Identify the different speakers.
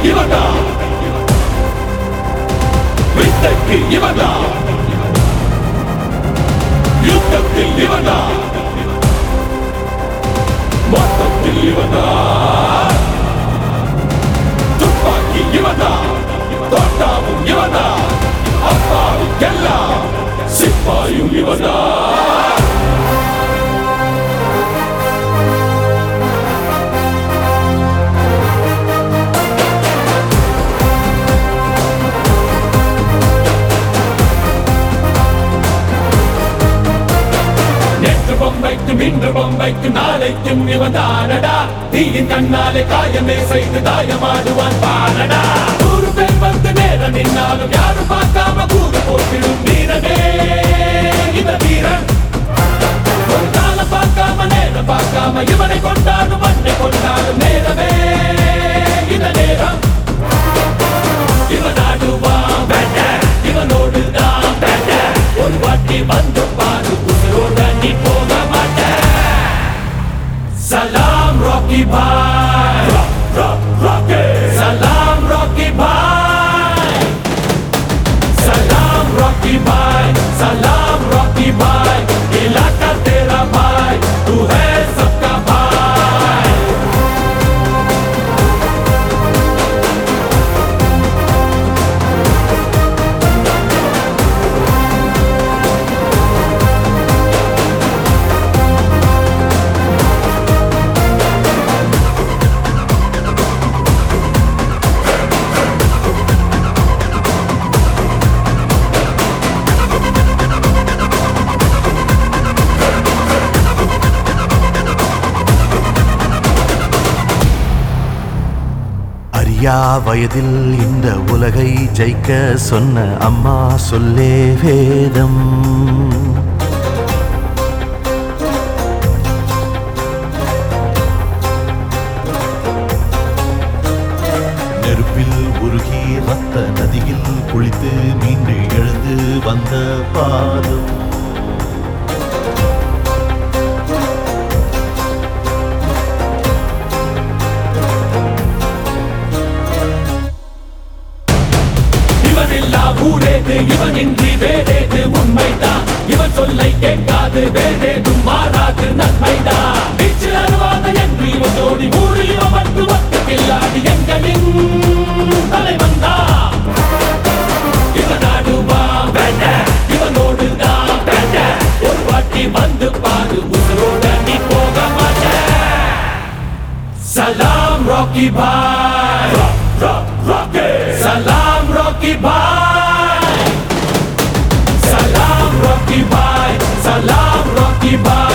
Speaker 1: இவனா வித்தைக்கு இவனா யுத்தத்தில் இவனா மொத்தத்தில் இவனா துப்பாக்கி இவனா தோட்டாவும் இவனா அப்பாவுக்கெல்லாம் சிப்பாயும் இவனா நேற்று பொம்மைக்கும் இன்று பொம்மைக்கும் நாளைக்கும் இவன் தானடா தீயின் கண்ணாலே காயமே செய்து தாயமாடுவான் பாரடா நூறு பேர் வந்து நேரம் நின்னாலும் யாரும் பார்க்காம கூட போட்டிடும் வீரனே இந்த வீரன் ஒரு நாளை பார்க்காம நேரம் பார்க்காம இவனை கொண்டாடும் மண்ணை கொண்டாடும் நேரமே இந்த நேரம் இவன் ஆடுவான் பேட்ட இவனோடு தான் பேட்ட ஒரு வாட்டி வந்து பாரு உசுரோட நீ போக மாட்ட சலாம் ராக்கி பாய் ராக்கி சலாம் ராக்கி பாய் सलाम रॉकी भाई सलाम रॉकी भाई इलाका तेरा भाई तू है सबका भाई
Speaker 2: அறியா வயதில் இந்த உலகை ஜெயிக்க சொன்ன அம்மா சொல்லே வேதம் நெருப்பில் உருகி ரத்த நதியில் குளித்து மீண்டு எழுந்து வந்த பாதம்
Speaker 1: இவனில்லா ஊரேது இவனின்றி வேறேது உண்மைதான் இவன் சொல்லை கேட்காது வேறேதும் மாறாது நன்மைதான் வீச்சில் அருவாத என்று இவன் ஜோடி ஊரு இவன் வந்து ஒத்த கில்லாடி எங்களின் தலைவன் தான் இவன் ஆடுவான் வேண்ட இவனோடு தான் வேண்ட ஒரு வாட்டி வந்து பாரு உசுரோட நீ போக மாட்ட சலாம் ராக்கி பாய் ராக்கி சலாம் ராக்கி பாய் सलाम रॉकी भाई सलाम रॉकी भाई